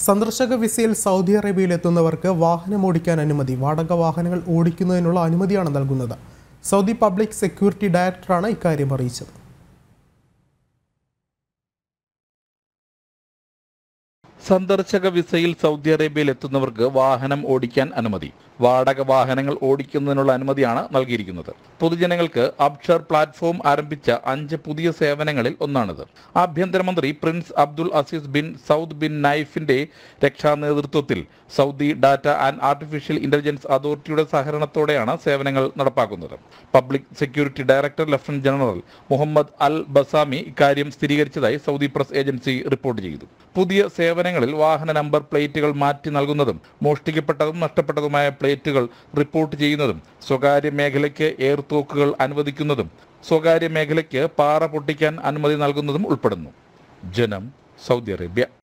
സന്ദർശക വിസയിൽ സൗദി അറേബ്യയിൽ എത്തുന്നവർക്ക് വാഹനം ഓടിക്കാൻ അനുമതി വാടക വാഹനങ്ങൾ ഓടിക്കുന്നതിനുള്ള അനുമതിയാണ് നൽകുന്നത് സൗദി പബ്ലിക് സെക്യൂരിറ്റി ഡയറക്ടറാണ് ഇക്കാര്യം അറിയിച്ചത് സന്ദർശക വിസയിൽ സൗദി അറേബ്യയിൽ എത്തുന്നവർക്ക് വാഹനം ഓടിക്കാൻ അനുമതി വാടക വാഹനങ്ങൾ ഓടിക്കുന്നതിനുള്ള അനുമതിയാണ് നൽകിയിരിക്കുന്നത് പൊതുജനങ്ങൾക്ക് അബ്ഷർ പ്ലാറ്റ്ഫോം ആരംഭിച്ച അഞ്ച് പുതിയ സേവനങ്ങളിൽ ഒന്നാണിത് ആഭ്യന്തരമന്ത്രി prince Abdul Aziz bin Saud bin നൈഫിന്റെ രക്ഷാ നേതൃത്വത്തിൽ Saudi data and artificial intelligence അതോറിറ്റിയുടെ സഹകരണത്തോടെയാണ് സേവനങ്ങൾ നടപ്പാക്കുന്നത് public security director lieutenant general Muhammad al Bassami ഇക്കാര്യം സ്ഥിരീകരിച്ചതായി സൗദി പ്രസ് ഏജൻസി റിപ്പോർട്ട് ചെയ്തു പുതിയ സേവനങ്ങളിൽ വാഹന നമ്പർ പ്ലേറ്റുകൾ മാറ്റി നൽകുന്നതും മോഷ്ടിക്കപ്പെട്ടതും നഷ്ടപ്പെട്ടതുമായ പ്ലേറ്റുകൾ റിപ്പോർട്ട് ചെയ്യുന്നതും സ്വകാര്യ മേഖലയ്ക്ക് എയർ തോക്കുകൾ അനുവദിക്കുന്നതും സ്വകാര്യ മേഖലയ്ക്ക് പാറ പൊട്ടിക്കാൻ അനുമതി നൽകുന്നതും ഉൾപ്പെടുന്നു ജനം സൗദി അറേബ്യ